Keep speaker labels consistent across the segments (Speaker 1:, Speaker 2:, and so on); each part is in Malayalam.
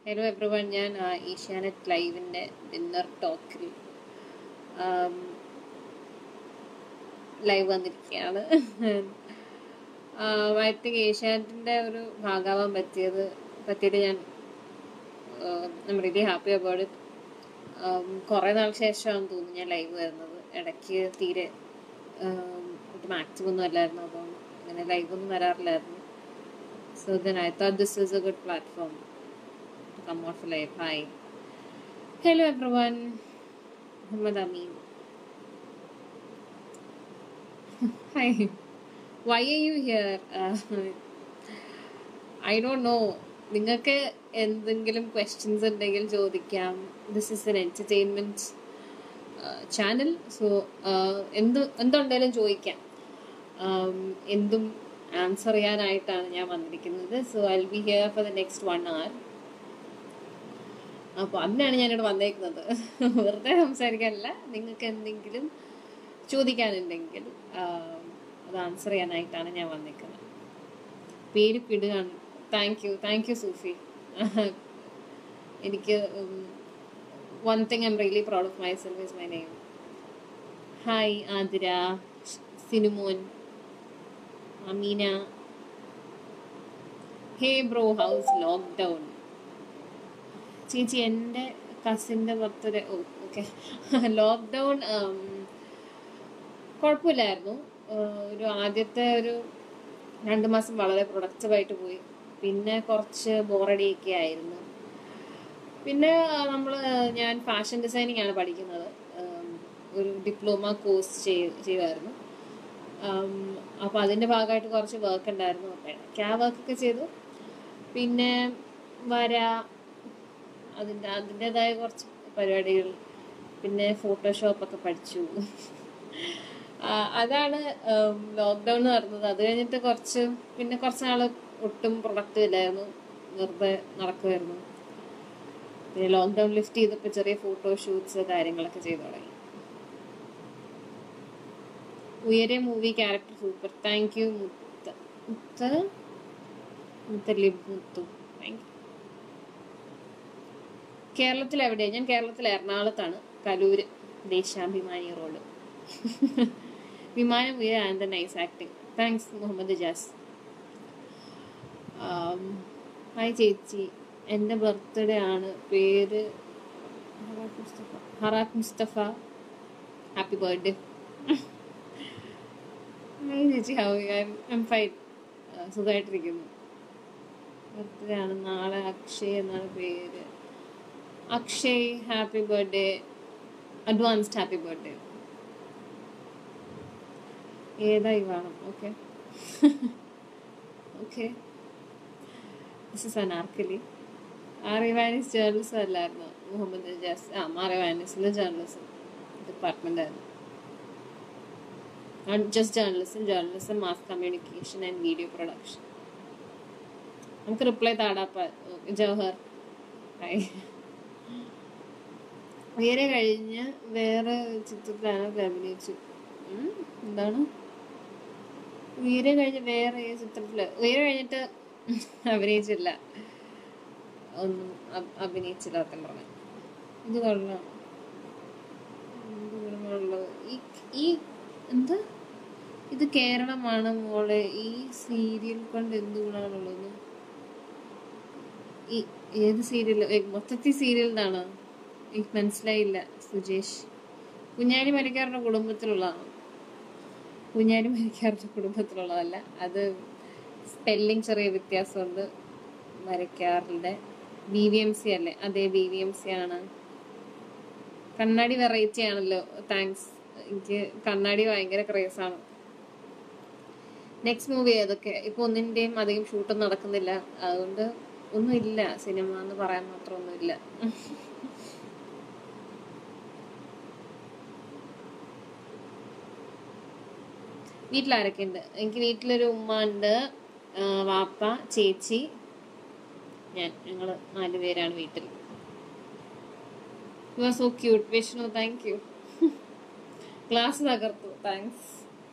Speaker 1: ഹലോ എവ്രിവൺ ഞാൻ ആ, ഏഷ്യാനെറ്റ് ലൈവിൻ്റെ ഡിന്നർ ടോക്കിൽ ലൈവ് വന്നിരിക്കുകയാണ് ഐ തിങ്ക് ഏഷ്യാനെറ്റിൻ്റെ ഒരു ഭാഗമാവാൻ പറ്റിയത് പറ്റിയിട്ട് ഞാൻ I really happy about it കുറേ നാൾ ശേഷമാണെന്ന് തോന്നുന്നു ഞാൻ ലൈവ് വരുന്നത് ഇടയ്ക്ക് തീരെ ഒട്ടും ആക്റ്റീവ് ഒന്നും അല്ലായിരുന്നു അപ്പോൾ അങ്ങനെ ലൈവ് ഒന്നും വരാറില്ലായിരുന്നു so then I thought this is a good platform to come out for live. Hi. Hello everyone. Muhammad Amin. Hi. Why are you here? Uh, I don't know. നിങ്ങൾക്ക് എന്തെങ്കിലും ക്വസ്റ്റ്യൻസ് ഉണ്ടെങ്കിൽ ചോദിക്കാം this is an entertainment channel so എന്ത് എന്തുണ്ടെങ്കിലും ചോദിക്കാം Um, എന്തും ആൻസർ ചെയ്യാനായിട്ടാണ് ഞാൻ വന്നിരിക്കുന്നത് so I be here for the next one hour അപ്പോൾ അതിനാണ് ഞാനിവിടെ വന്നേക്കുന്നത് വെറുതെ സംസാരിക്കാനല്ല നിങ്ങൾക്ക് എന്തെങ്കിലും ചോദിക്കാനുണ്ടെങ്കിൽ ആം, അത് ആൻസർ ചെയ്യാനായിട്ടാണ് ഞാൻ വന്നേക്കുന്നത് പേര് പിടുകയാണ് thank you thank you Sufi എനിക്ക് one thing I'm really proud of myself is my name hi Athira Sinumon Ameena hey bro how's lockdown ചേച്ചി എൻ്റെ കസിൻ്റെ ബർത്ത്ഡേ ഓ ഓക്കെ ലോക്ക്ഡൗൺ കുഴപ്പമില്ലായിരുന്നു ആഹ് ഒരു ആദ്യത്തെ ഒരു രണ്ട് മാസം വളരെ പ്രൊഡക്റ്റീവായിട്ട് പോയി പിന്നെ കുറച്ച് ബോറടിയൊക്കെ ആയിരുന്നു പിന്നെ നമ്മൾ ഞാൻ ഫാഷൻ ഡിസൈനിങ് ആണ് പഠിക്കുന്നത് ആം, ഒരു ഡിപ്ലോമ കോഴ്സ് ചെയ്യുമായിരുന്നു അപ്പോൾ അതിൻ്റെ ഭാഗമായിട്ട് കുറച്ച് വർക്ക് ഉണ്ടായിരുന്നു അപ്പോൾ ഇടയ്ക്ക് ആ വർക്കൊക്കെ ചെയ്തു പിന്നെ വര അതിൻ്റെ അതിൻ്റെതായ കുറച്ച് പരിപാടികൾ പിന്നെ ഫോട്ടോഷോപ്പ് ഒക്കെ പഠിച്ചു ആ, അതാണ് ലോക്ക്ഡൗൺ എന്ന് പറയുന്നത് അത് കഴിഞ്ഞിട്ട് കുറച്ച് പിന്നെ കുറച്ച് നാൾ ഒട്ടും പ്രൊഡക്റ്റ് ഇല്ലായിരുന്നു വെറുതെ നടക്കുമായിരുന്നു പിന്നെ ലോക്ക്ഡൗൺ ലിഫ്റ്റ് ചെയ്തപ്പോൾ ചെറിയ ഫോട്ടോഷൂട്ട്സ് കാര്യങ്ങളൊക്കെ ചെയ്തു തുടങ്ങി Uyare movie character super thank you മുത്ത മുത്ത മുത്തലിബ് മുത്തു താങ്ക് യു കേരളത്തിൽ എവിടെയാണ് ഞാൻ കേരളത്തിൽ എറണാകുളത്താണ് Kaloor Deshabhimani road Vimanam Uyare and nice acting thanks Muhammad Jas hi ചേച്ചി എൻ്റെ ബർത്ത്ഡേ ആണ് പേര് Harakh Mustafa Harakh Mustafa happy birthday hi ചേച്ചി ഹൗ ഐം ഫൈൻ സുഖമായിട്ടിരിക്കുന്നു ബർത്ത്ഡേ ആണ് നാളെ അക്ഷയ് എന്നാണ് പേര് Akshay happy birthday advanced happy birthday ഏതായി വേണം okay okay this is Anarkali ആറിവാനിസ് ജേർണലിസം അല്ലായിരുന്നു മുഹമ്മദ് ജാസ് ആ മാറിവാനിസിൽ ജേർണലിസം ഡിപ്പാർട്ട്മെൻ്റ് ആയിരുന്നു just journalism journalism mass communication and video production നമുക്ക് റിപ്ലൈ താടാപ്പ ജവഹർ ഹായ് ഉയരെ കഴിഞ്ഞ് വേറെ ചിത്രത്തിലാണ് അവർ അഭിനയിച്ചു ഉം, എന്താണ് ഉയരെ കഴിഞ്ഞ് വേറെ ഏത് ചിത്രത്തില് ഉയരെ കഴിഞ്ഞിട്ട് അഭിനയിച്ചില്ല ഒന്നും അഭ്- അഭിനയിച്ചില്ല സത്യം പറഞ്ഞ ഇത് കൊള്ളാം എന്ത് ഗുണങ്ങളുള്ളത് ഈ ഈ എന്താ ഇത് കേരളമാണ് മോളെ ഈ സീരിയൽ കൊണ്ട് എന്ത് ഗുണങ്ങളുള്ളത് ഈ ഏത് സീരിയൽ മൊത്തത്തിൽ സീരിയൽ നിന്നാണോ എനിക്ക് മനസ്സിലായില്ല സുജേഷ് കുഞ്ഞാലി മരിക്കാറുടെ കുടുംബത്തിലുള്ളതാണ് കുഞ്ഞാലി മരിക്കാറുടെ കുടുംബത്തിലുള്ളതല്ല അത് സ്പെല്ലിംഗ് ചെറിയ വ്യത്യാസമുണ്ട് മരക്കാറിൻ്റെ ബി വി എം സി അല്ലേ അതെ ബി വി എം സി ആണ് കണ്ണാടി വെറൈറ്റി ആണല്ലോ താങ്ക്സ് എനിക്ക് കണ്ണാടി ഭയങ്കര ക്രേസാണ് നെക്സ്റ്റ് മൂവി ഏതൊക്കെ ഇപ്പൊ ഒന്നിന്റെയും അധികം ഷൂട്ടൊന്നും നടക്കുന്നില്ല അതുകൊണ്ട് ഒന്നുമില്ല സിനിമ എന്ന് പറയാൻ മാത്രം ഒന്നുമില്ല വീട്ടിലാരൊക്കെ ഉണ്ട് എനിക്ക് വീട്ടിലൊരു ഉമ്മ ഉണ്ട് ആ, വാപ്പ ചേച്ചി ഞാൻ ഞങ്ങൾ നാല് പേരാണ് വീട്ടിൽ you are so cute Vishnu thank you class തകർത്തു താങ്ക്സ്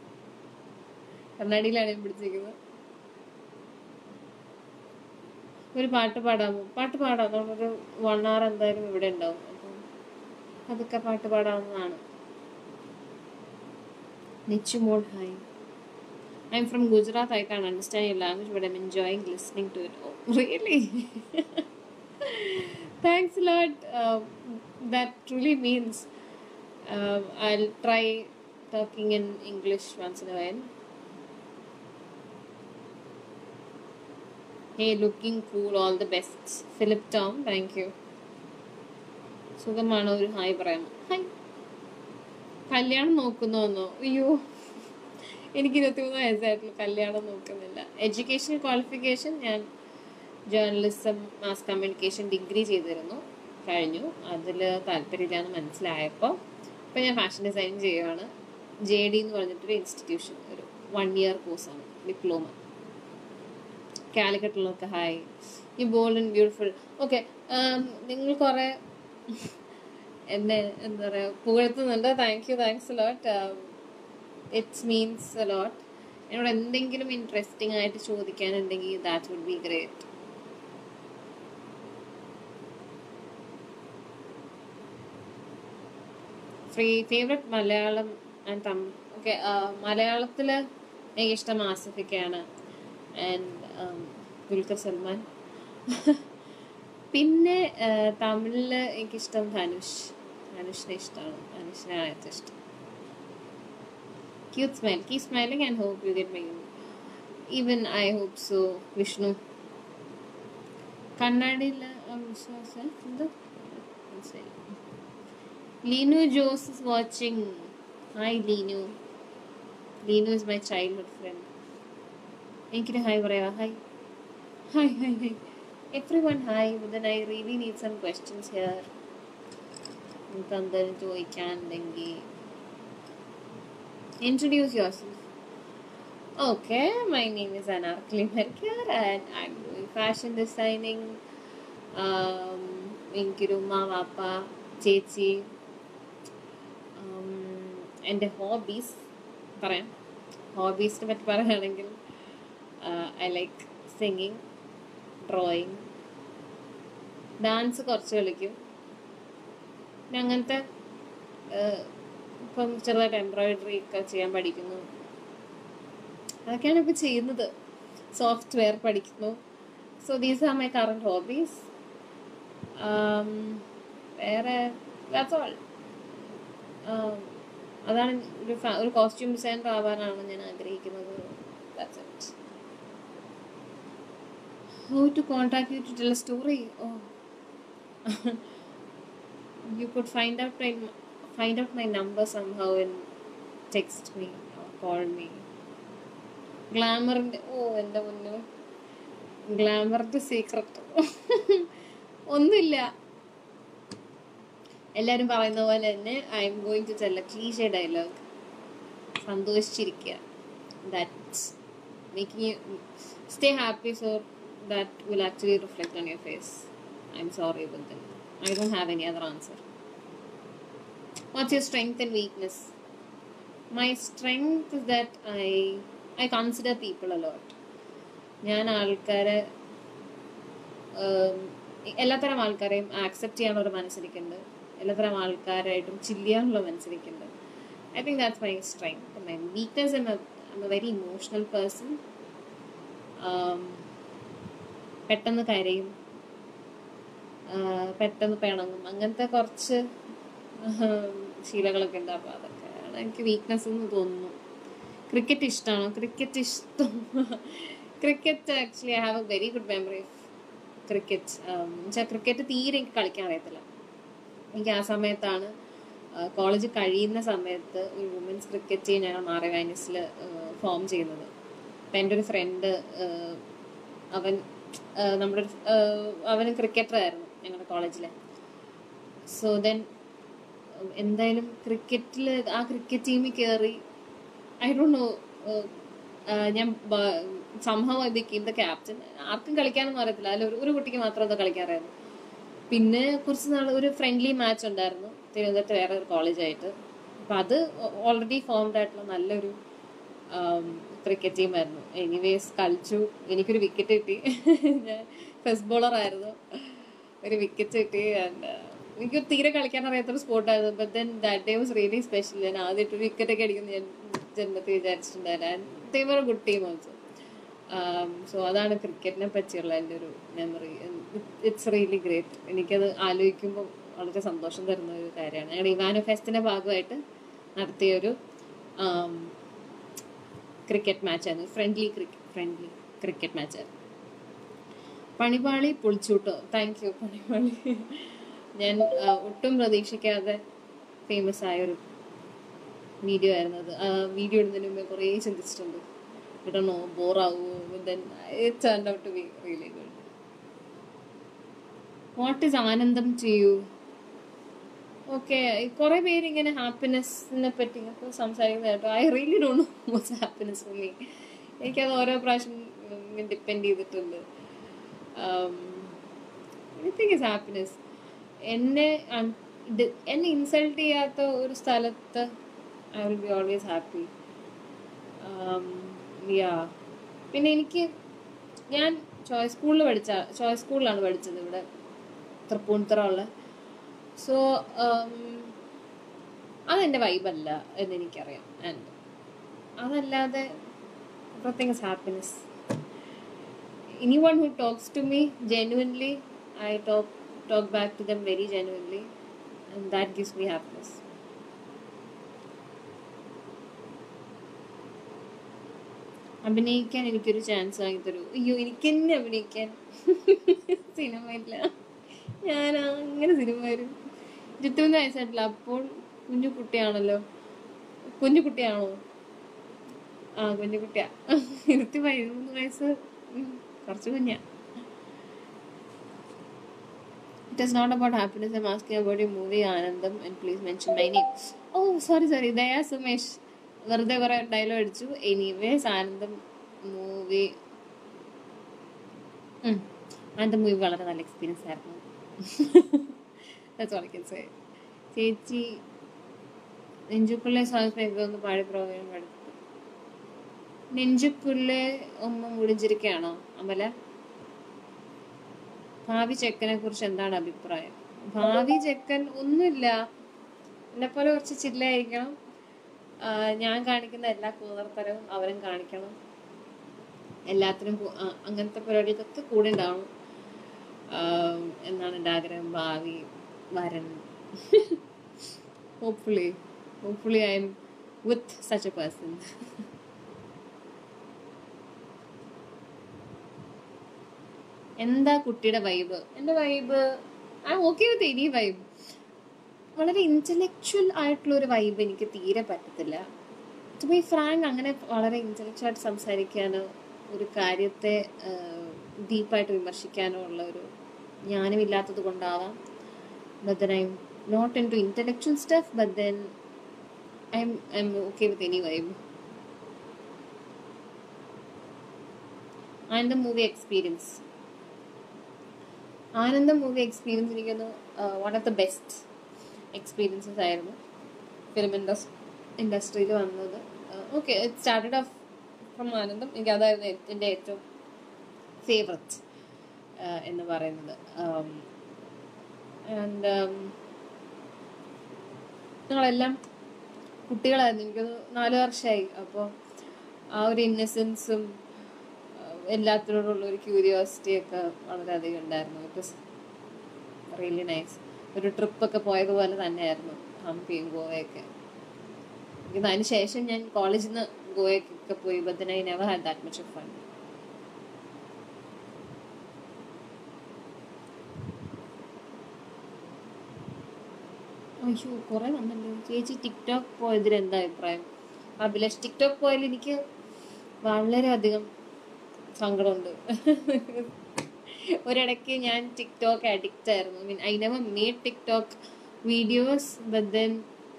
Speaker 1: കണ്ണാടിയിലാണ് ഞാൻ പിടിച്ചിരിക്കുന്നത് ഒരു പാട്ട് പാടാമോ പാട്ട് പാടാം നമ്മളൊരു വൺ അവർ എന്തായാലും ഇവിടെ ഉണ്ടാവും അപ്പം അതൊക്കെ പാട്ട് പാടാവുന്നതാണ് Nichumol hi I am from Gujarat I can't understand your language but I am enjoying listening to it oh really thanks lot that truly means I try talking in English once in a while Hey, looking cool. All the best. Philip Tom, thank you. സുഖമാണോ ഒരു ഹായ് പറയാം ഹായ് കല്യാണം നോക്കുന്നോന്നോ അയ്യോ എനിക്ക് ഇരുപത്തിമൂന്ന് വയസ്സായിട്ടുള്ള കല്യാണം നോക്കുന്നില്ല എഡ്യൂക്കേഷൻ ക്വാളിഫിക്കേഷൻ ഞാൻ ജേർണലിസം മാസ് കമ്മ്യൂണിക്കേഷൻ ഡിഗ്രി ചെയ്തിരുന്നു കഴിഞ്ഞു അതിൽ താല്പര്യമില്ലാന്ന് മനസ്സിലായപ്പോൾ ഇപ്പം ഞാൻ ഫാഷൻ ഡിസൈൻ ചെയ്യുകയാണ് ജെ ഡി എന്ന് പറഞ്ഞിട്ടൊരു ഇൻസ്റ്റിറ്റ്യൂഷൻ ഒരു വൺ ഇയർ കോഴ്സാണ് ഡിപ്ലോമ കാലിക്കറ്റുള്ളവർക്ക് ഹായ് ഈ ബോൾഡ് ആൻഡ് ബ്യൂട്ടിഫുൾ ഓക്കെ നിങ്ങൾ കുറേ എന്നെ എന്താ പറയുക പുകഴ്ത്തുന്നുണ്ട് thank you thanks lot it's means a lot എന്നോട് എന്തെങ്കിലും ഇൻട്രസ്റ്റിംഗ് ആയിട്ട് ചോദിക്കാനുണ്ടെങ്കിൽ that would be great free favourite Malayalam and Tamil okay മലയാളത്തിൽ എനിക്കിഷ്ടം ആസിഫിക്കാണ് ആൻഡ് ദുൽഖർ സൽമാൻ പിന്നെ തമിഴിൽ എനിക്കിഷ്ടം ധനുഷ് ധനുഷിനെ ഇഷ്ടമാണ് ധനുഷിനെ ഏറ്റവും ഇഷ്ടം cute smile keep smiling and hope you get my even I hope so Vishnu കണ്ണാടിയിൽ വിശ്വാസം എന്താ മനസ്സിലായി Leenu Jose is watching hi Leenu Leenu is my childhood friend എനിക്കൊരു ഹായ് പറയാ hi hi hi hi everyone hi then I really need some questions here നിങ്ങൾക്ക് എന്തെങ്കിലും ചോദിക്കാനുണ്ടെങ്കിൽ introduce yourself okay my name is Anarkali മെർക്യൂർ and I am doing fashion designing എനിക്കൊരു ഉമ്മ വാപ്പ ചേച്ചി എൻ്റെ ഹോബീസ് പറയാം ഹോബീസിനെ പറ്റി പറയുകയാണെങ്കിൽ I like singing drawing dance കുറച്ച് കളിക്കും പിന്നെ അങ്ങനത്തെ ഇപ്പം ചെറുതായിട്ട് എംബ്രോയിഡറി ഒക്കെ ചെയ്യാൻ പഠിക്കുന്നു അതൊക്കെയാണ് ഇപ്പോൾ ചെയ്യുന്നത് സോഫ്റ്റ്വെയർ പഠിക്കുന്നു so these are my current hobbies വേറെ ദാറ്റ്സ് ഓൾ അതാണ് ഒരു ഒരു കോസ്റ്റ്യൂം ഡിസൈനർ ആവാനാണ് ഞാൻ ആഗ്രഹിക്കുന്നത് that's it how to contact you to tell a story oh you could find out my find out my number somehow and text me or call me ഗ്ലാമറിൻ്റെ ഓ എൻ്റെ മുന്നു ഗ്ലാമറിൻ്റെ സീക്രട്ട് ഒന്നുമില്ല എല്ലാവരും പറയുന്ന പോലെ തന്നെ I am going to tell a cliche dialogue സന്തോഷിച്ചിരിക്കുക that making you stay happy so that will actually reflect on your face. I'm sorry, but then I don't have any other answer. What's your strength and weakness? My strength is that I I consider people a lot. ഞാൻ ആൾക്കാരെ എല്ലാത്തരം ആൾക്കാരെയും ആക്സെപ്റ്റ് ചെയ്യാനുള്ള ഒരു മനസ്സെനിക്കുണ്ട് എല്ലാത്തരം ആൾക്കാരായിട്ടും ചില്ല് ചെയ്യാനുള്ള മനസ്സെനിക്കുണ്ട് I think that's my strength my weakness am a very emotional person പെട്ടെന്ന് കരയും പെട്ടെന്ന് പിണങ്ങും അങ്ങനത്തെ കുറച്ച് ശീലങ്ങളൊക്കെ ഉണ്ട് അപ്പോൾ അതൊക്കെയാണ് എനിക്ക് വീക്ക്നെസ് എന്ന് തോന്നുന്നു ക്രിക്കറ്റ് ഇഷ്ടമാണോ ക്രിക്കറ്റ് ഇഷ്ടം cricket actually I have a very good memory of cricket എന്നുവെച്ചാൽ ക്രിക്കറ്റ് തീരെ എനിക്ക് കളിക്കാൻ അറിയത്തില്ല എനിക്ക് ആ സമയത്താണ് കോളേജ് കഴിയുന്ന സമയത്ത് ഒരു വുമൻസ് ക്രിക്കറ്റ് ടീം ഞങ്ങൾ മാറി വാനിസിൽ ഫോം ചെയ്യുന്നത് അപ്പം എൻ്റെ ഒരു ഫ്രണ്ട് അവൻ നമ്മുടെ ഒരു അവന് ക്രിക്കറ്റർ ആയിരുന്നു ഞങ്ങളുടെ കോളേജിലെ സോ ദെൻ എന്തായാലും ക്രിക്കറ്റിൽ ആ ക്രിക്കറ്റ് ടീമിൽ കയറി ഐ ഡോണ്ട് നോ ഞാൻ സംഭവം ഐ ബിക്കെയിം ദ ക്യാപ്റ്റൻ ആർക്കും കളിക്കാനൊന്നും അറിയത്തില്ല അതിൽ ഒരു കുട്ടിക്ക് മാത്രം അത് കളിക്കാൻ അറിയായിരുന്നു പിന്നെ കുറച്ച് നാൾ ഒരു ഫ്രണ്ട്ലി മാച്ച് ഉണ്ടായിരുന്നു തിരുവനന്തപുരത്ത് വേറെ ഒരു കോളേജായിട്ട് അപ്പം അത് ഓൾറെഡി ഫോംഡ് ആയിട്ടുള്ള നല്ലൊരു ക്രിക്കറ്റ് ടീമായിരുന്നു എനിവേസ് കളിച്ചു എനിക്കൊരു വിക്കറ്റ് കിട്ടി ഞാൻ ഫസ്റ്റ് ബോളർ ആയിരുന്നു ഒരു വിക്കറ്റ് കിട്ടി ആൻഡ് എനിക്ക് തീരെ കളിക്കാൻ അറിയാത്തൊരു സ്പോർട്ടായിരുന്നു but then that day was really special ഞാൻ ആദ്യമായിട്ട് വിക്കറ്റ് ഒക്കെ അടിക്കുന്നു ഞാൻ ജന്മത്തിൽ വിചാരിച്ചിട്ടുണ്ടായിരുന്നു and they were good team also so അതാണ് ക്രിക്കറ്റിനെ പറ്റിയുള്ള എൻ്റെ ഒരു മെമ്മറി ഇറ്റ്സ് റിയലി ഗ്രേറ്റ് എനിക്കത് ആലോചിക്കുമ്പോൾ വളരെ സന്തോഷം തരുന്ന ഒരു കാര്യമാണ് ഞങ്ങളുടെ ഇവാനോ ഫെസ്റ്റിൻ്റെ ഭാഗമായിട്ട് നടത്തിയ ഒരു ക്രിക്കറ്റ് മാച്ചായിരുന്നു ഫ്രണ്ട്ലി ക്രിക്കറ്റ് ഫ്രണ്ട്ലി ക്രിക്കറ്റ് മാച്ചായിരുന്നു പണിപാളി പൊളിച്ചൂട്ടോ താങ്ക് യു പണിപാളി ഞാൻ ആ, ഒട്ടും പ്രതീക്ഷിക്കാതെ ഫേമസ് ആയ ഒരു വീഡിയോ ആയിരുന്നു അത് ആ വീഡിയോ ഇടുന്നതിന് മുമ്പേ കുറേ ചിന്തിച്ചിട്ടുണ്ട് ഇടണോ ബോറാവോ then it turn out to be really good what is Aanandam to you okay കുറെ പേര് ഇങ്ങനെ ഹാപ്പിനെസ്സിനെ പറ്റി ഒക്കെ സംസാരിക്കുന്നത് കേട്ടോ I really don't know what's happiness for me എനിക്കത് ഓരോ പ്രാവശ്യം ഡിപ്പെൻഡ് ചെയ്തിട്ടുണ്ട് എനിത്തിങ് ഇസ് ഹാപ്പിനെസ് എന്നെ un- ഇത് എന്നെ ഇൻസൾട്ട് ചെയ്യാത്ത ഒരു സ്ഥലത്ത് I will be always happy yeah പിന്നെ എനിക്ക് ഞാൻ ചോയ്സ് സ്കൂളിൽ പഠിച്ച ചോയ്സ് സ്കൂളിലാണ് പഠിച്ചത് ഇവിടെ തൃപ്പൂണിത്തുറ ഉള്ള സോ അതെൻ്റെ വൈബല്ല എന്ന് എനിക്കറിയാം ആൻഡ് അതല്ലാതെ everything is happiness anyone who talks to me genuinely i talk talk back to them very genuinely and that gives me happiness അഭിനയിക്കാൻ എനിക്കൊരു ചാൻസ് വാങ്ങി തരൂ അയ്യോ എനിക്ക് തന്നെ അഭിനയിക്കാൻ സിനിമ ഇല്ല ഞാൻ അങ്ങനെ സിനിമ വരും ഇരുപത്തിമൂന്ന് വയസ്സായിട്ടില്ല അപ്പോൾ കുഞ്ഞു കുട്ടിയാണല്ലോ കുഞ്ഞു കുട്ടിയാണോ ആ കുഞ്ഞു കുട്ടിയാ ഇരുപത്തി പതിമൂന്ന് വയസ്സ് ഉം, കുറച്ച് കുഞ്ഞാ It is not about happiness. I'm asking about your movie Anandam and please mention my name. Oh, sorry, sorry. ദയാ സുമേഷ് വെറുതെ കുറെ ഡയലോഗ് അടിച്ചു എനിവേസ് ആനന്ദം മൂവി ആനന്ദം മൂവി വളരെ നല്ല എക്സ്പീരിയൻസ് ആയിരുന്നു That's all I can say. ചേച്ചി നെഞ്ചുക്കുള്ളെ സോങ്സ് ഒന്ന് പാടി പ്രോഗ്രാം എടുത്തു നെഞ്ചുക്കുള്ളെ ഒന്നും മുടിഞ്ഞിരിക്കുകയാണോ അമല ഭാവി ചെക്കനെ കുറിച്ച് എന്താണ് അഭിപ്രായം ഭാവി ചെക്കൻ ഒന്നുമില്ല എന്നെ പോലെ കുറച്ച് ചില്ലായിരിക്കണം ആ, ഞാൻ കാണിക്കുന്ന എല്ലാ കൂതർത്തരവും അവരും കാണിക്കണം എല്ലാത്തിനും കൂ- ആ, അങ്ങനത്തെ പരിപാടികൾക്കൊക്കെ കൂടെ ഉണ്ടാവണം ആ, എന്നാണ് എൻ്റെ ആഗ്രഹം ഭാവി വരൻ hopefully hopefully I am with such a person എന്താ കുട്ടിയുടെ വൈബ് എൻ്റെ vibe I okay with any vibe വളരെ ഇന്റലക്ച്വൽ ആയിട്ടുള്ള ഒരു വൈബ് എനിക്ക് തീരെ പറ്റത്തില്ല ടു ബി ഫ്രാങ്ക് അങ്ങനെ വളരെ ഇന്റലക്ച്വൽ ആയിട്ട് സംസാരിക്കാനോ ഒരു കാര്യത്തെ ഡീപ്പായിട്ട് വിമർശിക്കാനോ ഉള്ള ഒരു ജ്ഞാനമില്ലാത്തത് കൊണ്ടാവാം but then I am not into intellectual stuff but then I am I am okay with any vibe and the movie experience Aanandam movie experience എനിക്കൊന്ന് one of the best experiences ആയിരുന്നു ഫിലിം ഇൻഡസ് ഇൻഡസ്ട്രിയിൽ വന്നത് okay it started off from Aanandam എനിക്ക് അതായിരുന്നു ഏ- എൻ്റെ ഏറ്റവും ഫേവററ്റ് എന്ന് പറയുന്നത് ആൻഡ് ഞങ്ങളെല്ലാം കുട്ടികളായിരുന്നു എനിക്കൊന്ന് നാല് വർഷമായി അപ്പോൾ ആ ഒരു ഇന്നസെൻസും എല്ലാത്തിനോടുള്ള ഒരു ക്യൂരിയോസിറ്റി ഒക്കെ വളരെയധികം ഉണ്ടായിരുന്നു ഇറ്റ് വാസ് റിയലി നൈസ് ഒരു ട്രിപ്പൊക്കെ പോയതുപോലെ തന്നെയായിരുന്നു ഹംപിയും ഗോവയൊക്കെ എനിക്ക് അതിന് ശേഷം ഞാൻ കോളേജിൽ നിന്ന് ഗോവയ്ക്കൊക്കെ പോയി but I never had that much of fun അയ്യോ കുറെ വന്നല്ലോ ചേച്ചി ടിക്ടോക്ക് പോയതിൽ എന്താ അഭിപ്രായം അഭിലാഷ് ടിക്ടോക്ക് പോയാൽ എനിക്ക് വളരെയധികം സങ്കടമുണ്ട് ഒരിടയ്ക്ക് ഞാൻ ടിക്ടോക്ക് അഡിക്റ്റ് ആയിരുന്നു mean I never made TikTok videos but then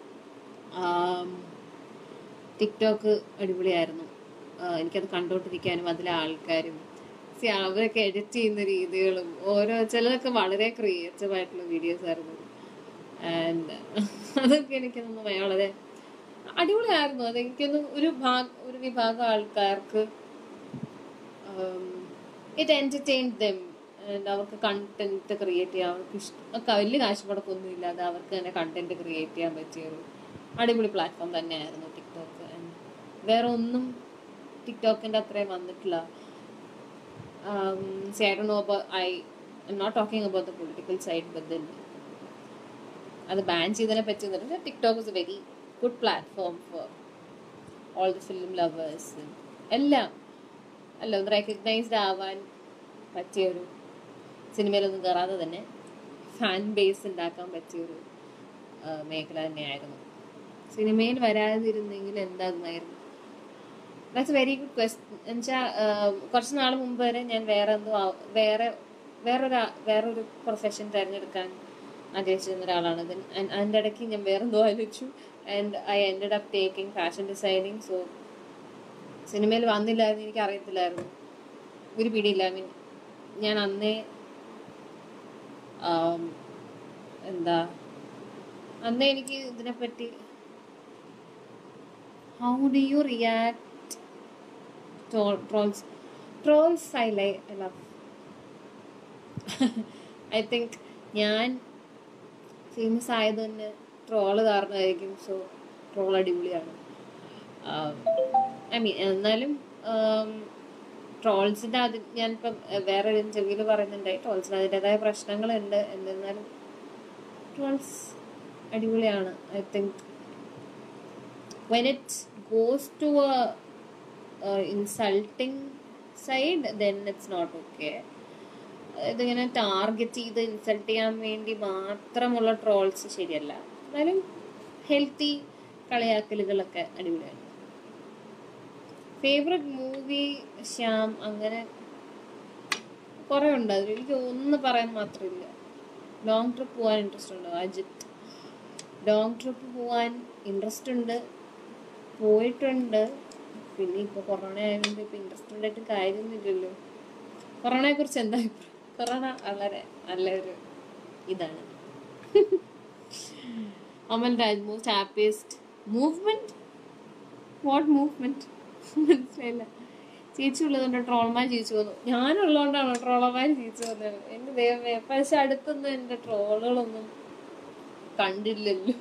Speaker 1: TikTok അടിപൊളിയായിരുന്നു ആ, എനിക്കത് കണ്ടോണ്ടിരിക്കാനും അതിലെ ആൾക്കാരും See, അവരൊക്കെ എഡിറ്റ് ചെയ്യുന്ന രീതികളും ഓരോ ചിലതൊക്കെ വളരെ ക്രിയേറ്റീവ് ആയിട്ടുള്ള വീഡിയോസ് ആയിരുന്നു ആൻഡ് അതൊക്കെ എനിക്ക് തോന്നുന്നു വളരെ അടിപൊളിയായിരുന്നു അത് എനിക്കൊന്ന് ഒരു ഭാഗ ഒരു വിഭാഗം ആൾക്കാർക്ക് ഇറ്റ് എൻ്റർടൈൻ ദം and അവർക്ക് കണ്ടന്റ് ക്രിയേറ്റ് ചെയ്യാൻ അവർക്ക് ഇഷ്ടം വലിയ കാശ് മുടക്കൊന്നും ഇല്ലാതെ അവർക്ക് തന്നെ കണ്ടന്റ് ക്രിയേറ്റ് ചെയ്യാൻ പറ്റിയ ഒരു അടിപൊളി പ്ലാറ്റ്ഫോം തന്നെയായിരുന്നു ടിക്ടോക്ക് And വേറെ ഒന്നും ടിക്ടോക്കിൻ്റെ അത്രയും വന്നിട്ടില്ല um, see, I don't know about I I'm not talking about the political side, but then അത് ബാൻ ചെയ്തതിനെ പറ്റി എന്നിട്ട് TikTok is a very good platform for all the film lovers എല്ലാം അല്ല ഒന്ന് റെക്കഗ്നൈസ്ഡ് ആവാൻ പറ്റിയ ഒരു സിനിമയിലൊന്നും കയറാതെ തന്നെ ഫാൻ ബേസ് ഉണ്ടാക്കാൻ പറ്റിയൊരു ആ, മേഖല തന്നെയായിരുന്നു സിനിമയിൽ വരാതിരുന്നെങ്കിൽ എന്താകുമായിരുന്നു ദാറ്റ്സ് വെരി ഗുഡ് ക്വസ്റ്റ്യൻ എന്നുവെച്ചാൽ കുറച്ച് നാൾ മുമ്പ് വരെ ഞാൻ വേറെ എന്തോ ആ- വേറെ വേറൊരു വേറൊരു പ്രൊഫഷൻ തിരഞ്ഞെടുക്കാൻ ആഗ്രഹിച്ചിരുന്ന ഒരാളാണ് Then and അതിൻ്റെ ഇടയ്ക്ക് ഞാൻ വേറെ എന്തോ ആലോചിച്ചു and I ended up taking fashion designing so സിനിമയിൽ വന്നില്ലായിരുന്നു എനിക്ക് അറിയത്തില്ലായിരുന്നു ഒരു പിടിയില്ല ഐ മീൻ ഞാൻ അന്നേ ആം, എന്താ അന്നേ എനിക്ക് ഇതിനെപ്പറ്റി how do you react trolls trolls I lie I love I think ഞാൻ ഫേമസ് ആയത് തന്നെ ട്രോള് കാരണമായിരിക്കും സോ ട്രോൾ അടിപൊളിയാണ് ഐ മീൻ എന്നാലും ട്രോൾസിൻ്റെ അത് ഞാനിപ്പം ഏഹ്, വേറെ ഒരു ഇന്റർവ്യൂവിൽ പറയുന്നുണ്ടായി ട്രോൾസിന് അതിൻ്റെതായ പ്രശ്നങ്ങളുണ്ട് എന്നിരുന്നാലും ട്രോൾസ് അടിപൊളിയാണ് I think when it goes to a, a insulting side then it's not okay ഇതിങ്ങനെ ടാർഗറ്റ് ചെയ്ത് ഇൻസൾട്ട് ചെയ്യാൻ വേണ്ടി മാത്രമുള്ള ട്രോൾസ് ശരിയല്ല എന്നാലും ഹെൽത്തി കളിയാക്കലുകളൊക്കെ അടിപൊളിയാണ് ഫേവററ്റ് മൂവി ശ്യാം അങ്ങനെ കുറേ ഉണ്ട് അതിൽ എനിക്ക് ഒന്ന് പറയാൻ മാത്രമില്ല ലോങ് ട്രിപ്പ് പോകാൻ ഇൻട്രസ്റ്റ് ഉണ്ടോ അജിത്ത് ലോങ് ട്രിപ്പ് പോകാൻ ഇൻട്രസ്റ്റ് ഉണ്ട് പോയിട്ടുണ്ട് പിന്നെ ഇപ്പോൾ കൊറോണ ആയതുകൊണ്ട് ഇപ്പോൾ ഇൻട്രസ്റ്റ് ഉണ്ടായിട്ട് കാര്യമൊന്നുമില്ലല്ലോ കൊറോണയെ കുറിച്ച് എന്താ അഭിപ്രായം കൊറോണ വളരെ നല്ലൊരു ഇതാണ് Amal Raj most happiest movement what movement മനസ്സിലായില്ല ചേച്ചി ഉള്ളതുകൊണ്ട് ട്രോൾമാൻ ജീവിച്ചു വന്നു ഞാനുള്ളതുകൊണ്ടാണോ ട്രോളമാൻ ജീവിച്ചു വന്നത് എന്റെ ദൈവമേ പക്ഷെ അടുത്തൊന്നും എന്റെ ട്രോളുകളൊന്നും കണ്ടില്ലല്ലോ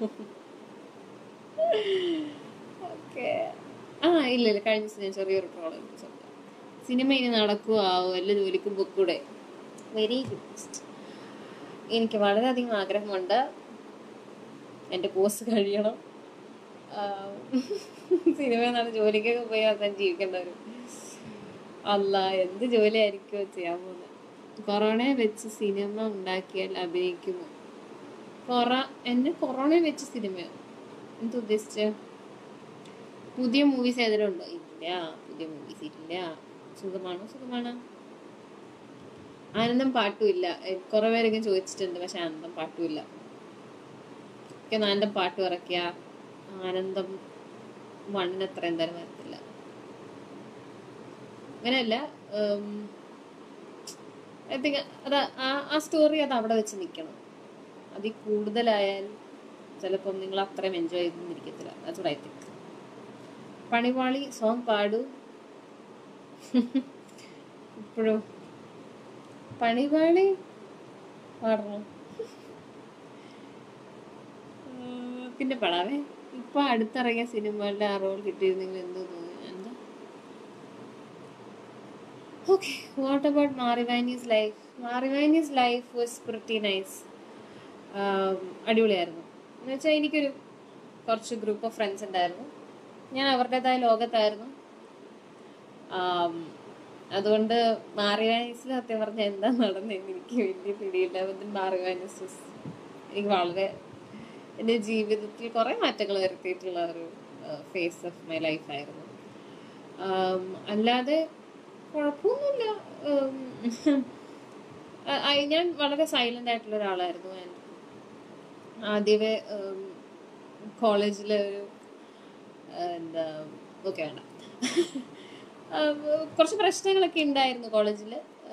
Speaker 1: ഓക്കെ ആ ഇല്ല ഇല്ല കഴിഞ്ഞ ദിവസം ഞാൻ ചെറിയൊരു ട്രോൾ സിനിമ ഇനി നടക്കുവോ വല്ല ജോലിക്കും പൊക്കൂടെ വെരി ഗുഡ് എനിക്ക് വളരെയധികം ആഗ്രഹമുണ്ട് എൻ്റെ കോഴ്സ് കഴിയണം സിനിമ നടന്ന് ജോലിക്കൊക്കെ പോയി അവസാനം ജീവിക്കേണ്ട വരും അല്ല എന്ത് ജോലിയായിരിക്കുമോ ചെയ്യാൻ പോകുന്നത് കൊറോണയെ വെച്ച് സിനിമ ഉണ്ടാക്കിയാൽ അഭിനയിക്കുമോ കൊറ എന്നെ കൊറോണയെ വെച്ച് സിനിമയോ എന്ത് ഉദ്ദേശിച്ച പുതിയ മൂവീസ് ഏതെങ്കിലും ഉണ്ടോ ഇല്ല പുതിയ മൂവീസ് ഇല്ല സുഖമാണോ സുഖമാണോ ആനന്ദം പാട്ടും ഇല്ല എ- കുറെ പേരൊക്കെ ചോദിച്ചിട്ടുണ്ട് പക്ഷെ ആനന്ദം പാട്ടും ഇല്ല ഒക്കെ ആനന്ദം പാട്ട് ഇറക്കിയ ആനന്ദം വണ്ണിന് അത്ര എന്തായാലും വരത്തില്ല അങ്ങനെയല്ല ഐ തിങ്ക് അത് ആ- ആ സ്റ്റോറി അത് അവിടെ വെച്ച് നിൽക്കണം അതിൽ കൂടുതലായാൽ ചിലപ്പം നിങ്ങൾ അത്രയും എൻജോയ് ചെയ്തിരിക്കത്തില്ല that's what I think പണിവാളി സോങ് പാടൂ ഇപ്പോഴും പണിവാളി പാടണം ഉം, പിന്നെ പാടാവേ ഇപ്പൊ അടുത്തിറങ്ങിയ സിനിമകളുടെ ആ റോൾ കിട്ടിയിരുന്നെങ്കിൽ എന്തോ തോന്നി എന്താ okay what about Mar Ivanios life Mar Ivanios life was pretty nice അടിപൊളിയായിരുന്നു എന്ന് വെച്ചാൽ എനിക്കൊരു കുറച്ച് ഗ്രൂപ്പ് ഓഫ് ഫ്രണ്ട്സ് ഉണ്ടായിരുന്നു ഞാൻ അവരുടേതായ ലോകത്തായിരുന്നു ആം, അതുകൊണ്ട് മാറിവാനീസിൽ സത്യം പറഞ്ഞാൽ എന്താ നടന്നതെന്ന് എനിക്ക് വലിയ പിടിയില്ല അതിന് മാറിവാനീസ് was എനിക്ക് വളരെ എൻ്റെ ജീവിതത്തിൽ കുറേ മാറ്റങ്ങൾ വരുത്തിയിട്ടുള്ള ഒരു ഫേസ് ഓഫ് മൈ ലൈഫായിരുന്നു അല്ലാതെ കുഴപ്പമൊന്നുമില്ല ഉം, ആ- ആ- ഞാൻ വളരെ സൈലന്റ് ആയിട്ടുള്ള ഒരാളായിരുന്നു And ആദ്യമേ കോളേജിലെ ഒരു ആ, എന്താ ഓക്കെ വേണ്ട ആ, കുറച്ച് പ്രശ്നങ്ങളൊക്കെ ഉണ്ടായിരുന്നു കോളേജിൽ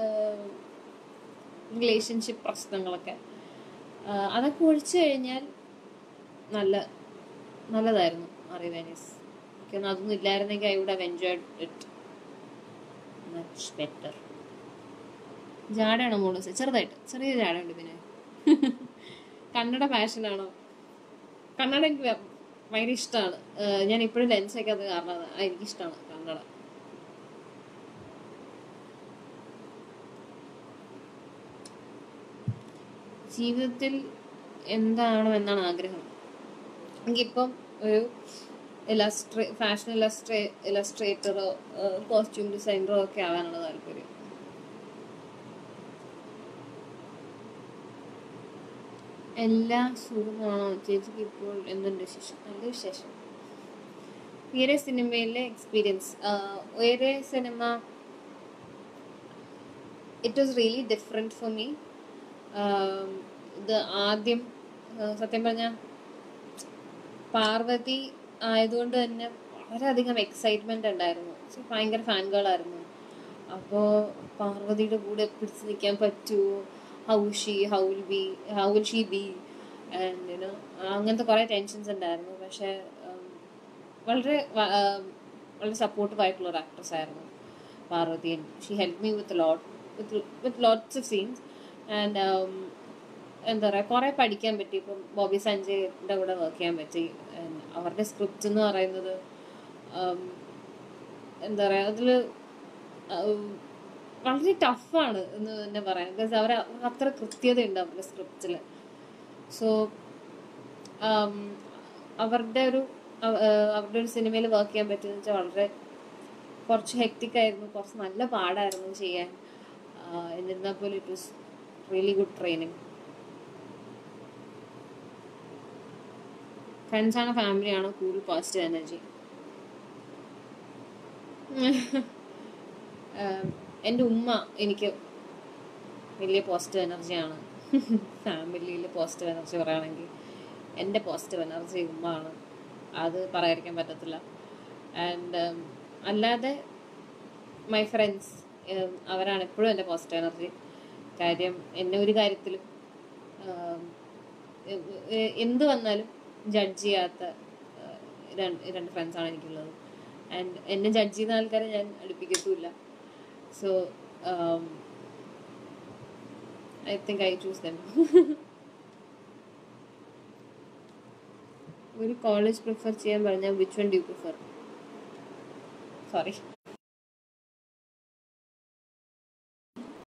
Speaker 1: റിലേഷൻഷിപ്പ് പ്രശ്നങ്ങളൊക്കെ ആ, അതൊക്കെ ഒഴിച്ചു കഴിഞ്ഞാൽ നല്ല നല്ലതായിരുന്നു അറിവാനീസ് എനിക്കൊന്നും അതൊന്നും ഇല്ലായിരുന്നെങ്കിൽ I would have enjoyed it much better ജാടയാണോ മോളൂസ് ചെറുതായിട്ട് ചെറിയ ജാടയുണ്ട് പിന്നെ കന്നഡ പാഷനാണോ കന്നഡ എനിക്ക് ഭ- ഭയങ്കര ഇഷ്ടമാണ് ഞാൻ ഇപ്പോഴും ലെൻസ് വയ്ക്കാത്ത കാരണം അതാ. ആ, എനിക്കിഷ്ടമാണ് കന്നഡ ജീവിതത്തിൽ എന്താണോ എന്നാണ് ആഗ്രഹം എനിക്കിപ്പം ഒരു ഇലസ്ട്രേ ഫാഷൻ ഇലസ്ട്രേ ഇലസ്ട്രേറ്ററോ കോസ്റ്റ്യൂം ഡിസൈനറോ ഒക്കെ ആവാനാണ് താല്പര്യം എല്ലാ സുഖമാണോ ചേച്ചിക്ക് ഇപ്പോൾ എന്തുണ്ട് വിശേഷം നല്ല വിശേഷം വേറെ സിനിമയിലെ എക്സ്പീരിയൻസ് വേറെ സിനിമ it was really different for me ഇത് ആദ്യം ആ, സത്യം പറഞ്ഞാൽ പാർവതി ആയതുകൊണ്ട് തന്നെ വളരെയധികം എക്സൈറ്റ്മെന്റ് ഉണ്ടായിരുന്നു So, ഭയങ്കര ഫാൻ ഗേളായിരുന്നു അപ്പോൾ പാർവതിയുടെ കൂടെ പിടിച്ചു നിൽക്കാൻ പറ്റുമോ how she how will be how will she be and you know അങ്ങനത്തെ കുറേ ടെൻഷൻസ് ഉണ്ടായിരുന്നു പക്ഷേ ഉം, വളരെ വ- ഉം, വളരെ സപ്പോർട്ടീവ് ആയിട്ടുള്ള ഒരു ആക്ട്രസ് ആയിരുന്നു Parvathy she help me with lot with with lots of scenes and എന്താ പറയുക കുറേ പഠിക്കാൻ പറ്റി ഇപ്പം ബോബി സഞ്ജയുടെ കൂടെ വർക്ക് ചെയ്യാൻ പറ്റി And അവരുടെ സ്ക്രിപ്റ്റ് എന്ന് പറയുന്നത് ഉം, എന്താ പറയുക അതിൽ വളരെ ടഫാണ് എന്ന് തന്നെ പറയാം ബിക്കോസ് അവർ അത്ര കൃത്യതയുണ്ട് അവരുടെ സ്ക്രിപ്റ്റിൽ സോ അവരുടെ ഒരു അവ- ആഹ് അവരുടെ ഒരു സിനിമയിൽ വർക്ക് ചെയ്യാൻ പറ്റുമെന്ന് വെച്ചാൽ വളരെ കുറച്ച് ഹെക്റ്റിക് ആയിരുന്നു കുറച്ച് നല്ല പാടായിരുന്നു ചെയ്യാൻ ആഹ് എന്നിരുന്നാൽ പോലും it was really good training friends ആണോ ഫാമിലി ആണോ കൂടുതൽ പോസിറ്റീവ് എനർജി എൻ്റെ ഉമ്മ എനിക്ക് വലിയ പോസിറ്റീവ് എനർജിയാണ് ഫാമിലിയിൽ പോസിറ്റീവ് എനർജി പറയുകയാണെങ്കിൽ എൻ്റെ പോസിറ്റീവ് എനർജി ഉമ്മ ആണ് അത് പറയാതിരിക്കാൻ പറ്റത്തില്ല ആൻഡ് അല്ലാതെ മൈ ഫ്രണ്ട്സ് അവരാണ് എപ്പോഴും എൻ്റെ പോസിറ്റീവ് എനർജി കാര്യം എന്നെ ഒരു കാര്യത്തിലും ഉം, എ- എ- എന്ത് വന്നാലും ജഡ്ജ് ചെയ്യാത്ത ഏഹ്, രണ്ട് രണ്ട് ഫ്രണ്ട്സാണ് എനിക്കുള്ളത് ആൻഡ് എന്നെ ജഡ്ജ് ചെയ്യുന്ന ആൾക്കാരെ ഞാൻ അടുപ്പിക്കത്തുമില്ല so I think I choose them ഒരു കോളേജ് പ്രിഫർ ചെയ്യാൻ പറഞ്ഞാൽ which one do you prefer sorry